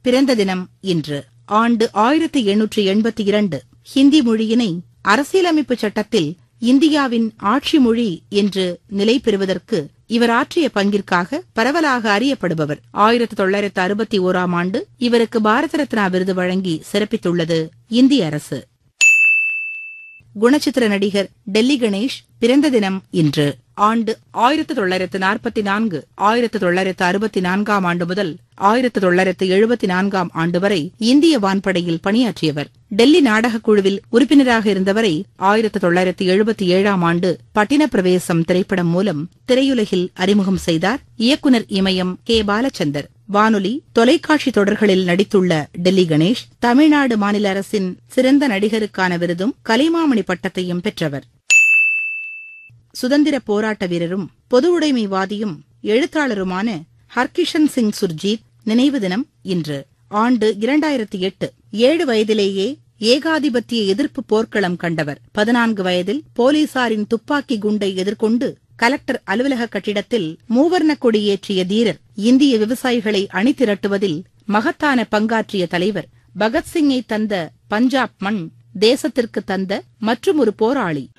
பிறந்த தினம் இன்று ஆண்டு ஆயிரத்தி எண்ணூற்றி எண்பத்தி இரண்டு ஹிந்தி மொழியினை அரசியலமைப்பு சட்டத்தில் இந்தியாவின் ஆட்சி மொழி என்று நிலை பெறுவதற்கு இவர் ஆற்றிய பங்கிற்காக பரவலாக அறியப்படுபவர் ஆயிரத்தி தொள்ளாயிரத்து அறுபத்தி ஓராம் ஆண்டு இவருக்கு பாரத ரத்னா விருது வழங்கி சிறப்பித்துள்ளது இந்திய அரசு குணச்சித்திர நடிகர் டெல்லி கணேஷ் பிறந்த தினம் இன்று ஆண்டு ஆயிரத்து தொள்ளாயிரத்து நாற்பத்தி நான்கு ஆயிரத்து தொள்ளாயிரத்து அறுபத்தி நான்காம் ஆண்டு முதல் ஆயிரத்து தொள்ளாயிரத்து எழுபத்தி நான்காம் ஆண்டு வரை இந்திய வான்படையில் பணியாற்றியவர் டெல்லி நாடகக் குழுவில் உறுப்பினராக இருந்தவரை ஆயிரத்து தொள்ளாயிரத்து எழுபத்தி ஏழாம் ஆண்டு பட்டின பிரவேசம் திரைப்படம் மூலம் திரையுலகில் அறிமுகம் செய்தார் இயக்குனர் இமயம் கே பாலச்சந்தர் வானொலி தொலைக்காட்சி தொடர்களில் நடித்துள்ள டெல்லி கணேஷ் தமிழ்நாடு மாநில அரசின் சிறந்த நடிகருக்கான விருதும் கலைமாமணி பட்டத்தையும் பெற்றவர் சுதந்திர போராட்ட வீரரும் பொது உடைமைவாதியும் எழுத்தாளருமான ஹர்கிஷன் சிங் சுர்ஜீத் நினைவு தினம் இன்று ஆண்டு இரண்டாயிரத்தி எட்டு ஏழு வயதிலேயே ஏகாதிபத்திய எதிர்ப்பு போர்க்களம் கண்டவர் பதினான்கு வயதில் போலீசாரின் துப்பாக்கி குண்டை எதிர்கொண்டு கலெக்டர் அலுவலக கட்டிடத்தில் மூவர்ண கொடி ஏற்றிய தீரர் இந்திய விவசாயிகளை அணிதிரட்டுவதில் மகத்தான பங்காற்றிய தலைவர் பகத்சிங்கை தந்த பஞ்சாப் மண் தேசத்திற்கு தந்த மற்றும் ஒரு போராளி